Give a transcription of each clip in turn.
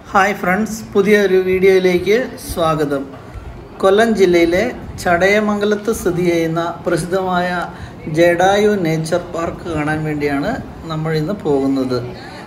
hi friends പുതിയൊരു വീഡിയോയിലേക്ക് സ്വാഗതം കൊല്ലം ജില്ലയിലെ ചടയമംഗലത്ത് സ്ഥിതി ചെയ്യുന്ന പ്രസിദ്ധമായ ജഡായു നേച്ചർ പാർക്ക് കാണാൻ വേണ്ടിയാണ് നമ്മൾ ഇന്ന് പോകുന്നത്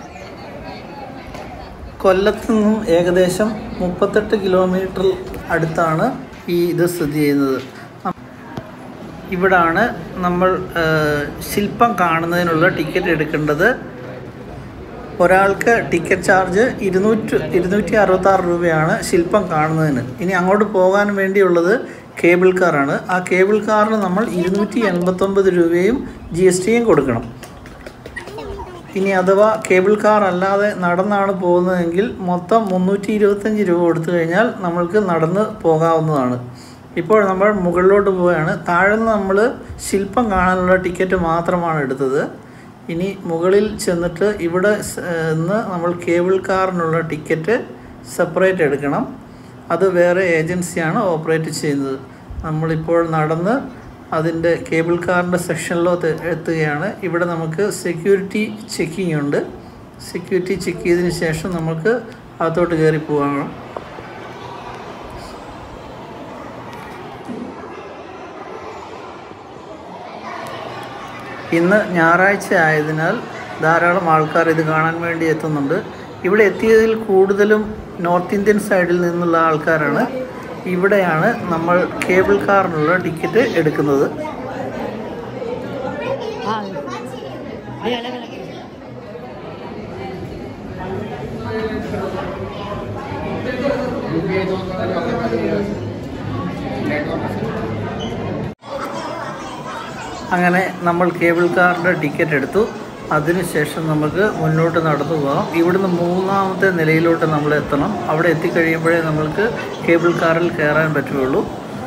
കൊല്ലത്ത് നിന്നും ഏകദേശം മുപ്പത്തെട്ട് കിലോമീറ്റർ അടുത്താണ് ഈ ഇത് സ്ഥിതി ചെയ്യുന്നത് ഇവിടാണ് നമ്മൾ ആ, ശില്പം കാണുന്നതിനുള്ള ടിക്കറ്റ് എടുക്കേണ്ടത് ഒരാൾക്ക് ടിക്കറ്റ് ചാർജ് ഇരുന്നൂറ്റി ഇരുന്നൂറ്റി അറുപത്താറ് രൂപയാണ് ശില്പം കാണുന്നതിന് ഇനി അങ്ങോട്ട് പോകാൻ വേണ്ടിയുള്ളത് കേബിൾ കാറാണ് ആ കേബിൾ കാറിന് നമ്മൾ ഇരുന്നൂറ്റി എൺപത്തൊമ്പത് രൂപയും ജി എസ് ടിയും കൊടുക്കണം ഇനി അഥവാ കേബിൾ കാർ അല്ലാതെ നടന്നാണ് പോകുന്നതെങ്കിൽ മൊത്തം മുന്നൂറ്റി ഇരുപത്തഞ്ച് രൂപ കൊടുത്തു കഴിഞ്ഞാൽ നമ്മൾക്ക് നടന്ന് പോകാവുന്നതാണ് ഇപ്പോൾ നമ്മൾ മുകളിലോട്ട് പോവുകയാണ് താഴെ നിന്ന് നമ്മൾ ശില്പം കാണാനുള്ള ടിക്കറ്റ് മാത്രമാണ് എടുത്തത് ഇനി മുകളിൽ ചെന്നിട്ട് ഇവിടെ സ്- നിന്ന് നമ്മൾ കേബിൾ കാറിനുള്ള ടിക്കറ്റ് സെപ്പറേറ്റ് എടുക്കണം അത് വേറെ ഏജൻസിയാണ് ഓപ്പറേറ്റ് ചെയ്യുന്നത് നമ്മളിപ്പോൾ നടന്ന് അതിൻ്റെ കേബിൾ കാറിൻ്റെ സെക്ഷനിലോട്ട് എത്തുകയാണ് ഇവിടെ നമുക്ക് സെക്യൂരിറ്റി ചെക്കിംഗ് ഉണ്ട് സെക്യൂരിറ്റി ചെക്ക് ചെയ്തതിന് ശേഷം നമുക്ക് അകത്തോട്ട് കയറി പോകാം ഇന്ന് ഞായറാഴ്ച ആയതിനാൽ ധാരാളം ആൾക്കാർ ഇത് കാണാൻ വേണ്ടി എത്തുന്നുണ്ട് ഇവിടെ എത്തിയതിൽ കൂടുതലും നോർത്ത് ഇന്ത്യൻ സൈഡിൽ നിന്നുള്ള ആൾക്കാരാണ് ഇവിടെയാണ് നമ്മൾ കേബിൾ കാറിനുള്ള ടിക്കറ്റ് എടുക്കുന്നത് हाँ ये अलग अलग है അങ്ങനെ നമ്മൾ കേബിൾ കാറിൻ്റെ ടിക്കറ്റ് എടുത്തു അതിനുശേഷം നമുക്ക് മുന്നോട്ട് നടന്നു പോകാം ഇവിടുന്ന് മൂന്നാമത്തെ നിലയിലോട്ട് നമ്മൾ എത്തണം അവിടെ എത്തിക്കഴിയുമ്പോഴേ നമ്മൾക്ക് കേബിൾ കാറിൽ കയറാൻ പറ്റുകയുള്ളൂ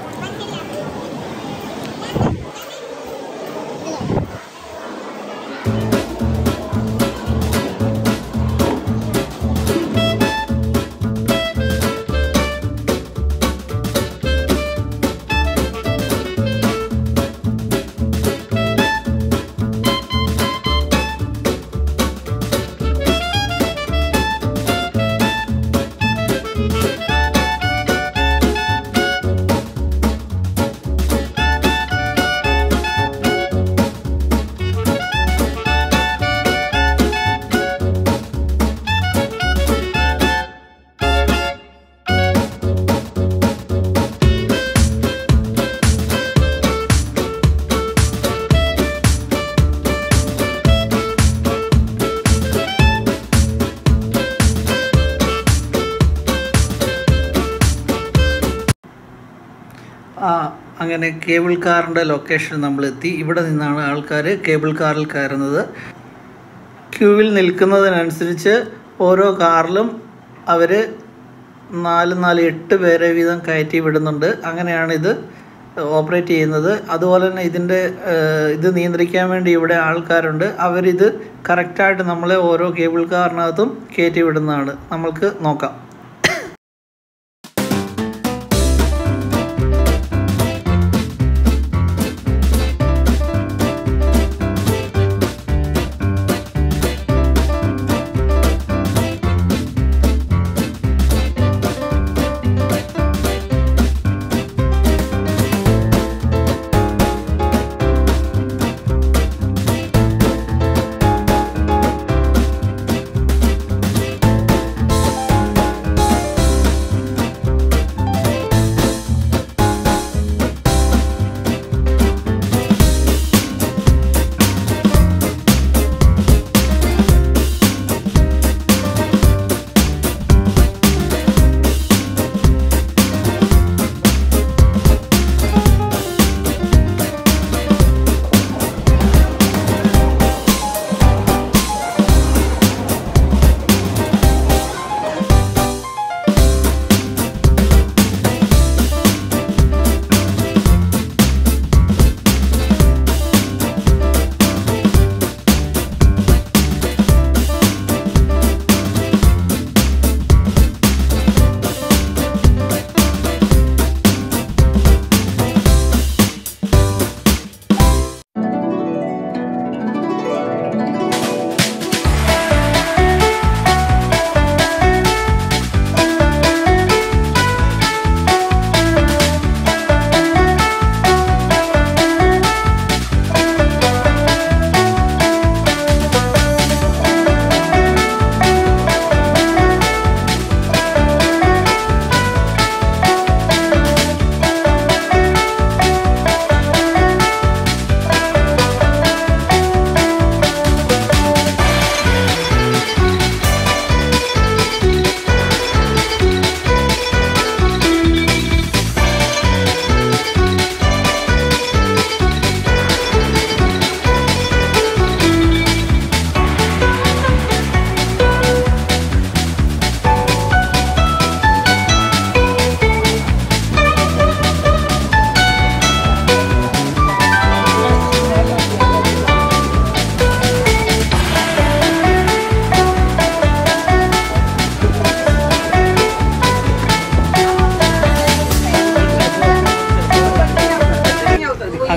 ആ അങ്ങനെ കേബിൾ കാറിൻ്റെ ലൊക്കേഷൻ നമ്മൾ എത്തി ഇവിടെ നിന്നാണ് ആൾക്കാർ കേബിൾ കാറിൽ കയറുന്നത് ക്യൂവിൽ നിൽക്കുന്നതിനനുസരിച്ച് ഓരോ കാറിലും അവർ നാല് നാല് എട്ട് പേരെ വീതം കയറ്റി വിടുന്നുണ്ട് അങ്ങനെയാണ് ഇത് ഓപ്പറേറ്റ് ചെയ്യുന്നത് അതുപോലെ തന്നെ ഇതിൻ്റെ ഏഹ്, ഇത് നിയന്ത്രിക്കാൻ വേണ്ടി ഇവിടെ ആൾക്കാരുണ്ട് അവരിത് കറക്റ്റായിട്ട് നമ്മളെ ഓരോ കേബിൾ കാറിനകത്തും കയറ്റി വിടുന്നതാണ് നമ്മൾക്ക് നോക്കാം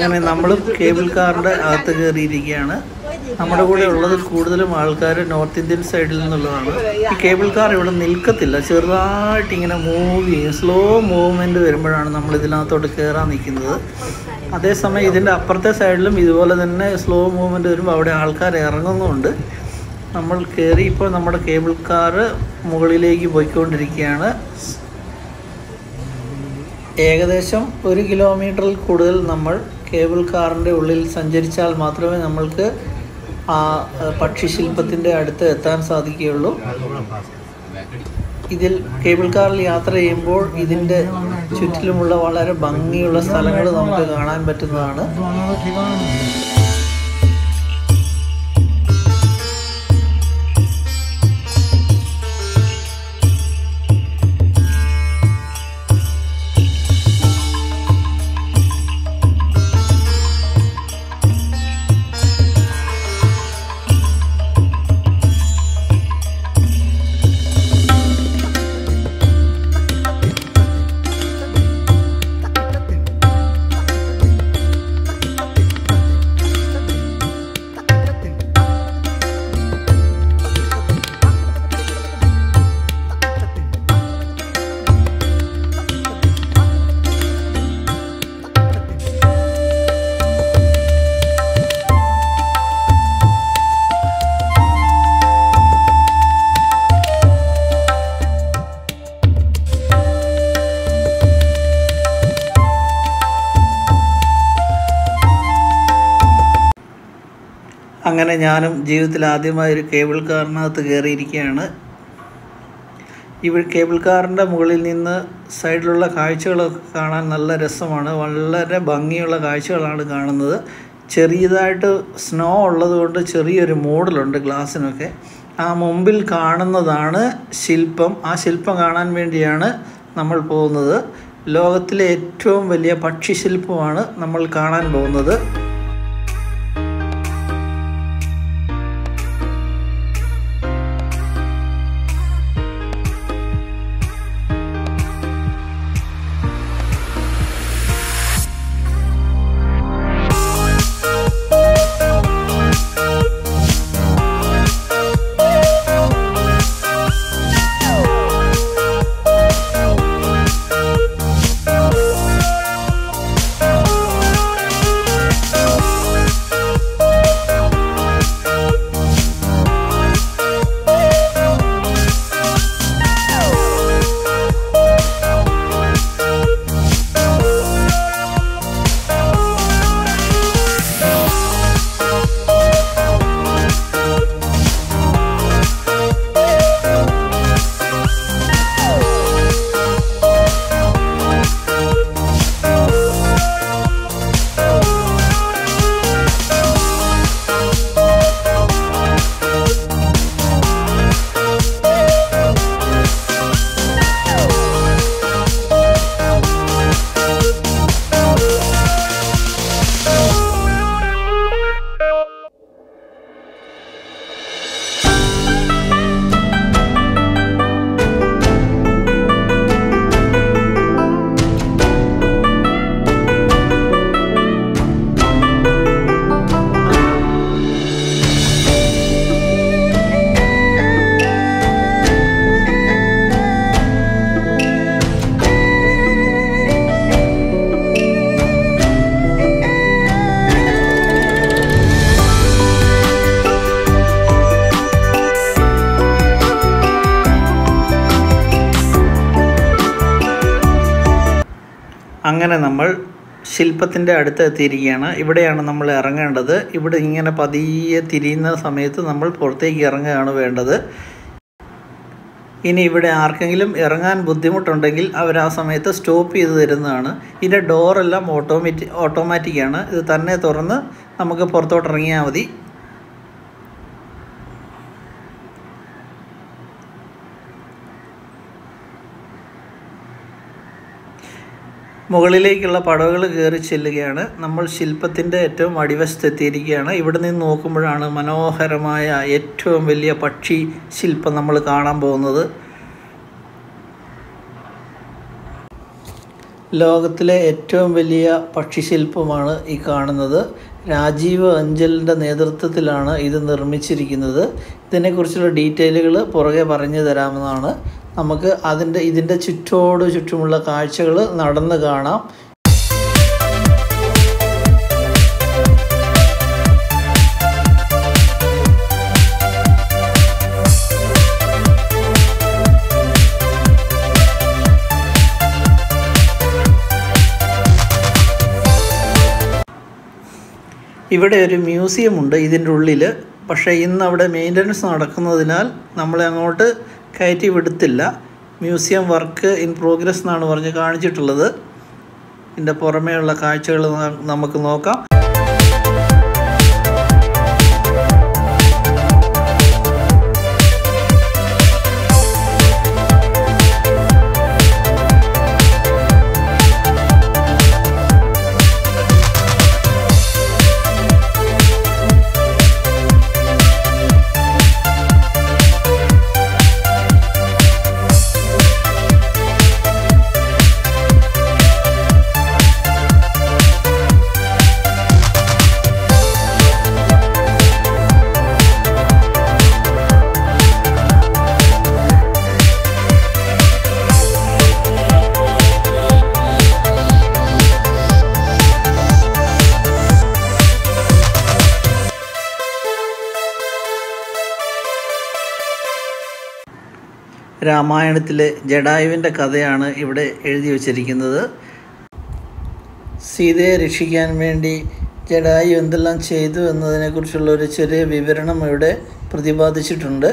അങ്ങനെ നമ്മളും കേബിൾ കാറിൻ്റെ അകത്ത് കയറിയിരിക്കുകയാണ് നമ്മുടെ കൂടെ ഉള്ളത് കൂടുതലും ആൾക്കാർ നോർത്ത് ഇന്ത്യൻ സൈഡിൽ നിന്നുള്ളതാണ് ഈ കേബിൾ കാർ ഇവിടെ നിൽക്കത്തില്ല ചെറുതായിട്ട് ഇങ്ങനെ മൂവ് ചെയ്യും സ്ലോ മൂവ്മെൻറ്റ് വരുമ്പോഴാണ് നമ്മൾ ഇതിനകത്തോട്ട് കയറാൻ നിൽക്കുന്നത് അതേസമയം ഇതിൻ്റെ അപ്പുറത്തെ സൈഡിലും ഇതുപോലെ തന്നെ സ്ലോ മൂവ്മെൻറ്റ് വരുമ്പോൾ അവിടെ ആൾക്കാർ ഇറങ്ങുന്നുണ്ട് നമ്മൾ കയറി ഇപ്പോൾ നമ്മുടെ കേബിൾ കാറ് മുകളിലേക്ക് പോയിക്കൊണ്ടിരിക്കുകയാണ് ഏകദേശം ഒരു കിലോമീറ്ററിൽ കൂടുതൽ നമ്മൾ കേബിൾ കാറിൻ്റെ ഉള്ളിൽ സഞ്ചരിച്ചാൽ മാത്രമേ നമ്മൾക്ക് ആ അഹ്, പക്ഷിശില്പത്തിൻ്റെ അടുത്ത് എത്താൻ സാധിക്കുകയുള്ളൂ ഇതിൽ കേബിൾ കാറിൽ യാത്ര ചെയ്യുമ്പോൾ ഇതിൻ്റെ ചുറ്റിലുമുള്ള വളരെ ഭംഗിയുള്ള സ്ഥലങ്ങൾ നമുക്ക് കാണാൻ പറ്റുന്നതാണ് അങ്ങനെ ഞാനും ജീവിതത്തിൽ ആദ്യമായി ഒരു കേബിൾ കാറിനകത്ത് കയറിയിരിക്കുകയാണ് ഇവ കേബിൾ കാറിൻ്റെ മുകളിൽ നിന്ന് സൈഡിലുള്ള കാഴ്ചകളൊക്കെ കാണാൻ നല്ല രസമാണ് വളരെ ഭംഗിയുള്ള കാഴ്ചകളാണ് കാണുന്നത് ചെറിയതായിട്ട് സ്നോ ഉള്ളതുകൊണ്ട് ചെറിയൊരു മൂടലുണ്ട് ഗ്ലാസ്സിനൊക്കെ ആ മുമ്പിൽ കാണുന്നതാണ് ശില്പം ആ ശില്പം കാണാൻ വേണ്ടിയാണ് നമ്മൾ പോകുന്നത് ലോകത്തിലെ ഏറ്റവും വലിയ പക്ഷി ശില്പമാണ് നമ്മൾ കാണാൻ പോകുന്നത് അങ്ങനെ നമ്മൾ ശില്പത്തിൻ്റെ അടുത്ത് എത്തിയിരിക്കുകയാണ് ഇവിടെയാണ് നമ്മൾ ഇറങ്ങേണ്ടത് ഇവിടെ ഇങ്ങനെ പതിയെ തിരിയുന്ന സമയത്ത് നമ്മൾ പുറത്തേക്ക് ഇറങ്ങുകയാണ് വേണ്ടത് ഇനി ഇവിടെ ആർക്കെങ്കിലും ഇറങ്ങാൻ ബുദ്ധിമുട്ടുണ്ടെങ്കിൽ അവർ ആ സമയത്ത് സ്റ്റോപ്പ് ചെയ്ത് തരുന്നതാണ് ഇതിൻ്റെ ഡോറെല്ലാം ഓട്ടോമാറ്റി ഓട്ടോമാറ്റിക്കാണ് ഇത് തന്നെ തുറന്ന് നമുക്ക് പുറത്തോട്ട് ഇറങ്ങിയാൽ മതി മുകളിലേക്കുള്ള പടവുകൾ കയറി ചെല്ലുകയാണ് നമ്മൾ ശില്പത്തിൻ്റെ ഏറ്റവും അടിവശത്ത് എത്തിയിരിക്കുകയാണ് ഇവിടെ നിന്ന് നോക്കുമ്പോഴാണ് മനോഹരമായ ഏറ്റവും വലിയ പക്ഷി ശില്പം നമ്മൾ കാണാൻ പോകുന്നത് ലോകത്തിലെ ഏറ്റവും വലിയ പക്ഷിശില്പമാണ് ഈ കാണുന്നത് രാജീവ് അഞ്ചലിൻ്റെ നേതൃത്വത്തിലാണ് ഇത് നിർമ്മിച്ചിരിക്കുന്നത് ഇതിനെക്കുറിച്ചുള്ള ഡീറ്റെയിലുകൾ പുറകെ പറഞ്ഞു തരാമെന്നാണ് നമുക്ക് അതിൻ്റെ ഇതിൻ്റെ ചുറ്റോട് ചുറ്റുമുള്ള കാഴ്ചകൾ നടന്ന് കാണാം ഇവിടെ ഒരു മ്യൂസിയം ഉണ്ട് ഇതിൻ്റെ ഉള്ളിൽ പക്ഷേ ഇന്ന് അവിടെ മെയിൻ്റനൻസ് നടക്കുന്നതിനാൽ നമ്മളെ അങ്ങോട്ട് കയറ്റി വിടത്തില്ല മ്യൂസിയം വർക്ക് ഇൻ പ്രോഗ്രസ് എന്നാണ് പറഞ്ഞ് കാണിച്ചിട്ടുള്ളത് ഇതിൻ്റെ പുറമേയുള്ള കാഴ്ചകൾ ന- നമുക്ക് നോക്കാം രാമായണത്തിലെ ജഡായുവിൻ്റെ കഥയാണ് ഇവിടെ എഴുതി വച്ചിരിക്കുന്നത് സീതയെ രക്ഷിക്കാൻ വേണ്ടി ജഡായു എന്തെല്ലാം ചെയ്തു എന്നതിനെക്കുറിച്ചുള്ള ഒരു ചെറിയ വിവരണം ഇവിടെ പ്രതിപാദിച്ചിട്ടുണ്ട്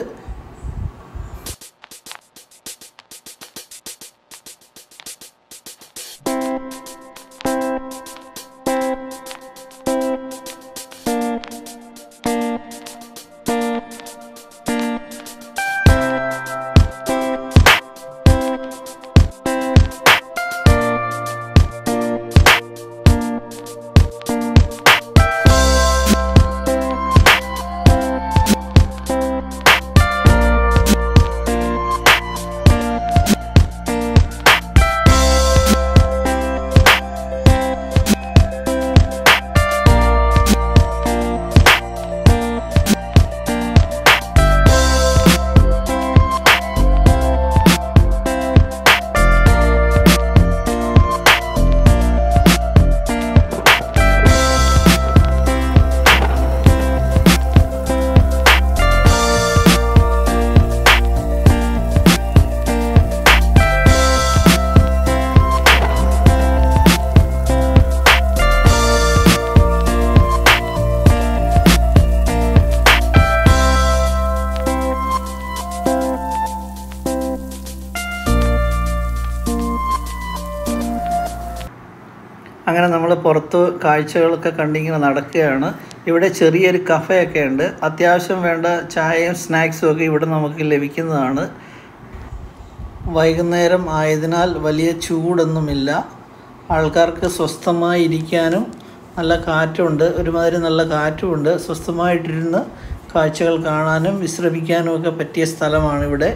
അങ്ങനെ നമ്മൾ പുറത്ത് കാഴ്ചകളൊക്കെ കണ്ടിങ്ങനെ നടക്കുകയാണ് ഇവിടെ ചെറിയൊരു കഫയൊക്കെ ഉണ്ട് അത്യാവശ്യം വേണ്ട ചായയും സ്നാക്സും ഒക്കെ ഇവിടെ നമുക്ക് ലഭിക്കുന്നതാണ് വൈകുന്നേരം ആയതിനാൽ വലിയ ചൂടൊന്നുമില്ല ആൾക്കാർക്ക് സ്വസ്ഥമായി ഇരിക്കാനും നല്ല കാറ്റുണ്ട് ഒരുമാതിരി നല്ല കാറ്റുമുണ്ട് സ്വസ്ഥമായിട്ടിരുന്ന് കാഴ്ചകൾ കാണാനും വിശ്രമിക്കാനും ഒക്കെ പറ്റിയ സ്ഥലമാണ് ഇവിടെ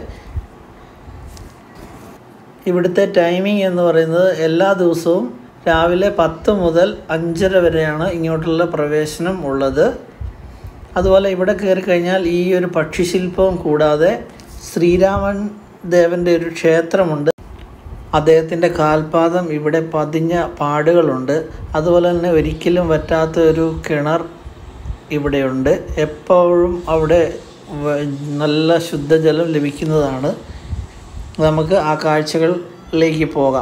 ഇവിടുത്തെ ടൈമിംഗ് എന്ന് പറയുന്നത് എല്ലാ ദിവസവും രാവിലെ പത്ത് മുതൽ അഞ്ചര വരെയാണ് ഇങ്ങോട്ടുള്ള പ്രവേശനം ഉള്ളത് അതുപോലെ ഇവിടെ കയറി കഴിഞ്ഞാൽ ഈ ഒരു പക്ഷിശില്പവും കൂടാതെ ശ്രീരാമൻ ദേവൻ്റെ ഒരു ക്ഷേത്രമുണ്ട് അദ്ദേഹത്തിൻ്റെ കാൽപാദം ഇവിടെ പതിഞ്ഞ പാടുകളുണ്ട് അതുപോലെ തന്നെ ഒരിക്കലും വറ്റാത്ത ഒരു കിണർ ഇവിടെയുണ്ട് എപ്പോഴും അവിടെ വ- നല്ല ശുദ്ധജലം ലഭിക്കുന്നതാണ് നമുക്ക് ആ കാഴ്ചകളിലേക്ക് പോകാം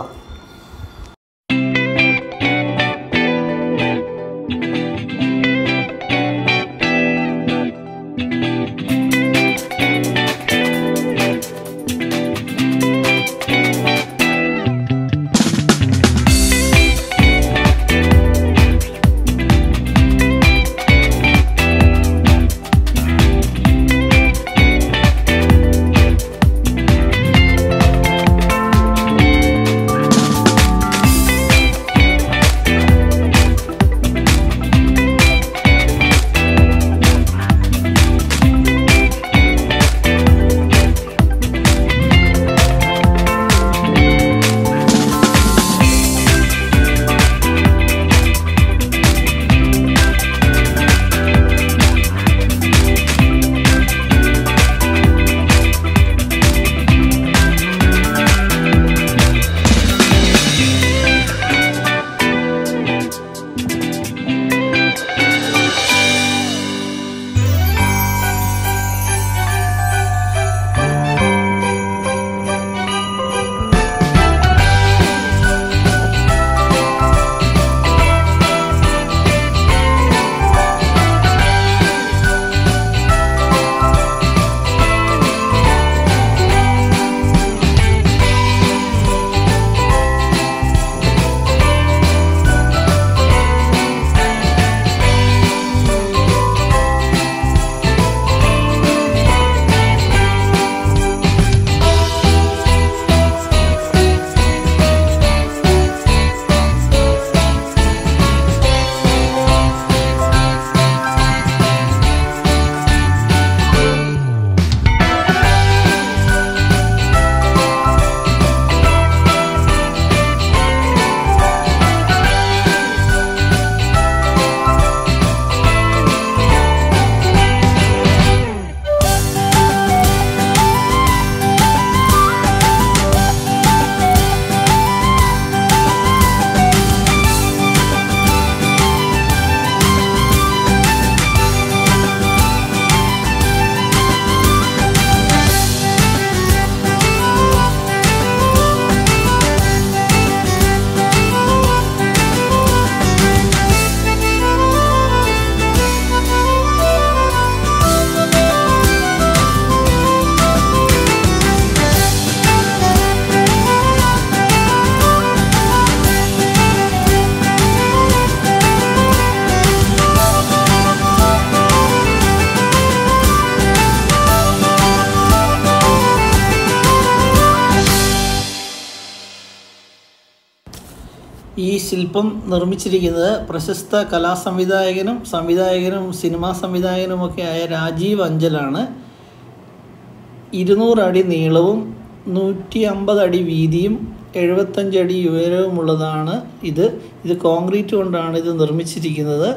ഈ ശില്പം നിർമ്മിച്ചിരിക്കുന്നത് പ്രശസ്ത കലാസംവിധായകനും സംവിധായകനും സിനിമാ സംവിധായകനുമൊക്കെ ആയ രാജീവ് അഞ്ചലാണ് ഇരുന്നൂറ് അടി നീളവും നൂറ്റി അമ്പത് അടി വീതിയും എഴുപത്തഞ്ച് അടി ഉയരവുമുള്ളതാണ് ഇത് ഇത് കോൺക്രീറ്റ് കൊണ്ടാണ് ഇത് നിർമ്മിച്ചിരിക്കുന്നത്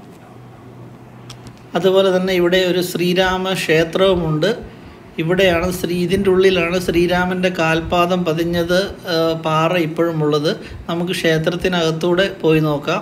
അതുപോലെ തന്നെ ഇവിടെ ഒരു ശ്രീരാമ ക്ഷേത്രവുമുണ്ട് ഇവിടെയാണ് ശ്രീ ഇതിൻ്റെ ഉള്ളിലാണ് ശ്രീരാമൻ്റെ കാൽപാദം പതിഞ്ഞത് ആ, പാറ ഇപ്പോഴും ഉള്ളത് നമുക്ക് ക്ഷേത്രത്തിനകത്തൂടെ പോയി നോക്കാം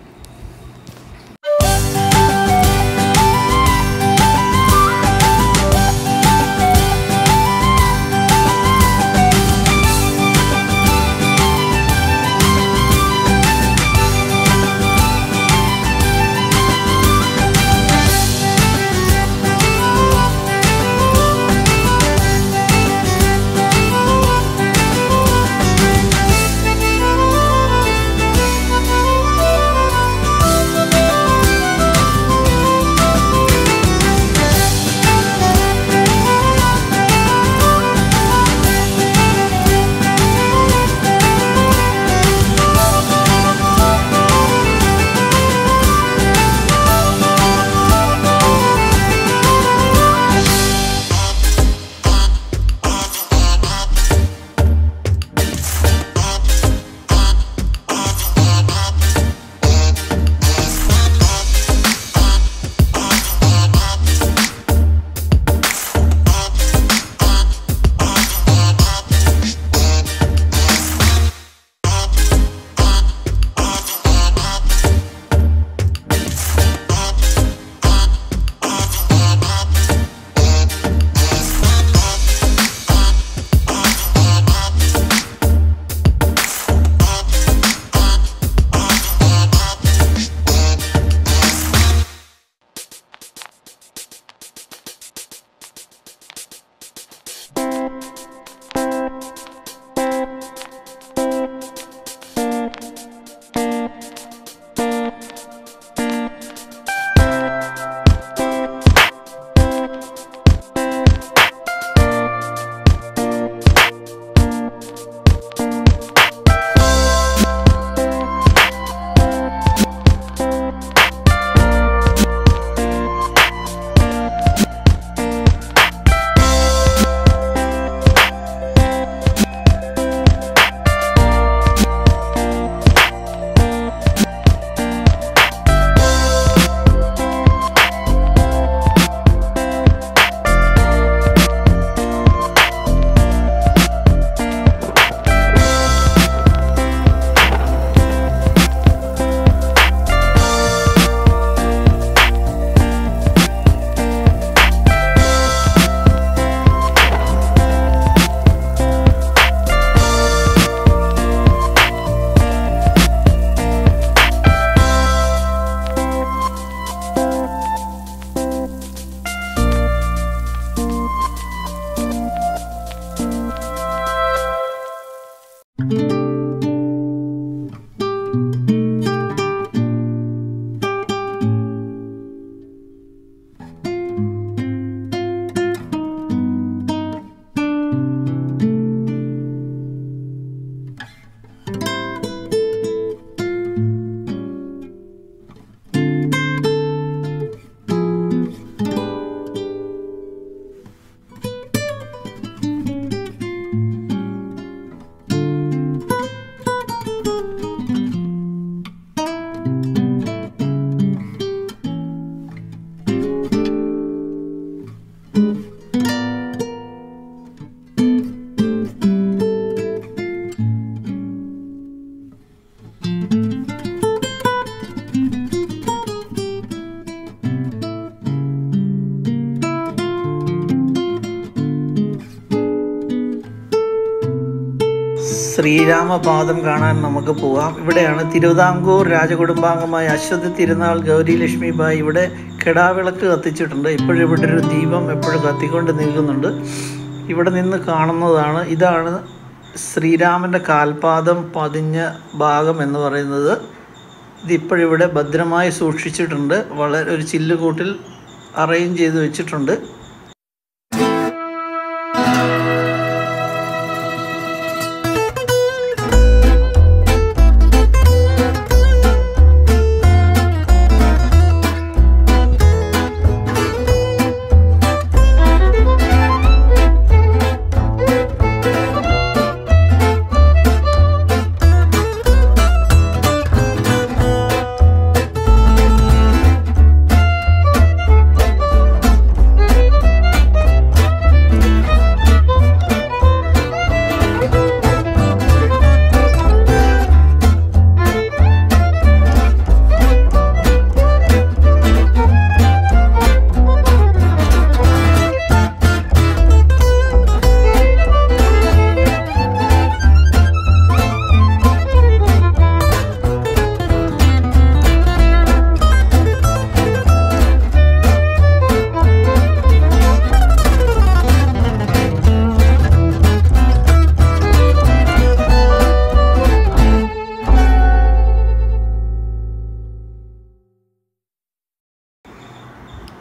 ശ്രീരാമപാദം കാണാൻ നമുക്ക് പോവാം ഇവിടെയാണ് തിരുവിതാംകൂർ രാജകുടുംബാംഗമായ അശ്വതി തിരുനാൾ ഗൗരി ലക്ഷ്മിബായി ഇവിടെ കെടാവിളക്ക് കത്തിച്ചിട്ടുണ്ട് ഇപ്പോഴും ഇവിടെ ഒരു ദീപം എപ്പോഴും കത്തിക്കൊണ്ട് നിൽക്കുന്നുണ്ട് ഇവിടെ നിന്ന് കാണുന്നതാണ് ഇതാണ് ശ്രീരാമൻ്റെ കാൽപാദം പതിഞ്ഞ ഭാഗം എന്ന് പറയുന്നത് ഇതിപ്പോഴിവിടെ ഭദ്രമായി സൂക്ഷിച്ചിട്ടുണ്ട് വളരെ ഒരു ചില്ലുകൂട്ടിൽ അറേഞ്ച് ചെയ്ത് വെച്ചിട്ടുണ്ട്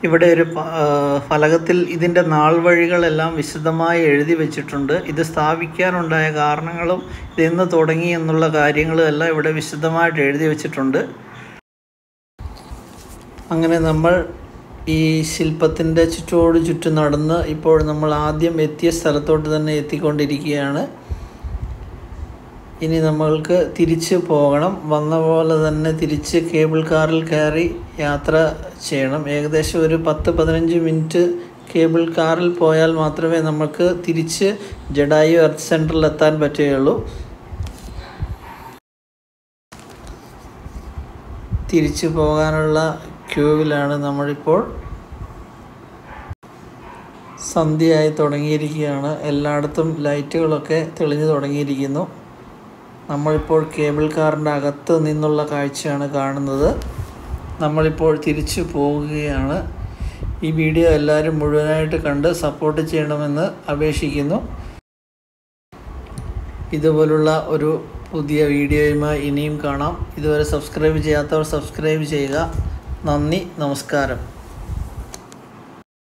ഇവിടെ ഒരു പ- ആ, ഫലകത്തിൽ ഇതിൻ്റെ നാൾ വഴികളെല്ലാം വിശദമായി എഴുതി വെച്ചിട്ടുണ്ട് ഇത് സ്ഥാപിക്കാനുണ്ടായ കാരണങ്ങളും ഇതെന്ന് തുടങ്ങി എന്നുള്ള കാര്യങ്ങളും എല്ലാം ഇവിടെ വിശദമായിട്ട് എഴുതി വെച്ചിട്ടുണ്ട് അങ്ങനെ നമ്മൾ ഈ ശില്പത്തിൻ്റെ ചുറ്റോട് ചുറ്റും നടന്ന് ഇപ്പോൾ നമ്മൾ ആദ്യം എത്തിയ സ്ഥലത്തോട്ട് തന്നെ എത്തിക്കൊണ്ടിരിക്കുകയാണ് ഇനി നമ്മൾക്ക് തിരിച്ച് പോകണം വന്ന പോലെ തന്നെ തിരിച്ച് കേബിൾ കാറിൽ കയറി യാത്ര ചെയ്യണം ഏകദേശം ഒരു പത്ത് പതിനഞ്ച് മിനിറ്റ് കേബിൾ കാറിൽ പോയാൽ മാത്രമേ നമുക്ക് തിരിച്ച് ജഡായു എർത്ത് സെൻറ്ററിൽ എത്താൻ പറ്റുകയുള്ളൂ തിരിച്ചു പോകാനുള്ള ക്യൂവിലാണ് നമ്മളിപ്പോൾ സന്ധ്യയായി തുടങ്ങിയിരിക്കുകയാണ് എല്ലായിടത്തും ലൈറ്റുകളൊക്കെ തെളിഞ്ഞു തുടങ്ങിയിരിക്കുന്നു നമ്മളിപ്പോൾ കേബിൾ കാറിൻ്റെ അകത്ത് നിന്നുള്ള കാഴ്ചയാണ് കാണുന്നത് നമ്മളിപ്പോൾ തിരിച്ചു പോകുകയാണ് ഈ വീഡിയോ എല്ലാവരും മുഴുവനായിട്ട് കണ്ട് സപ്പോർട്ട് ചെയ്യണമെന്ന് അപേക്ഷിക്കുന്നു ഇതുപോലുള്ള ഒരു പുതിയ വീഡിയോയുമായി ഇനിയും കാണാം ഇതുവരെ സബ്സ്ക്രൈബ് ചെയ്യാത്തവർ സബ്സ്ക്രൈബ് ചെയ്യുക നന്ദി നമസ്കാരം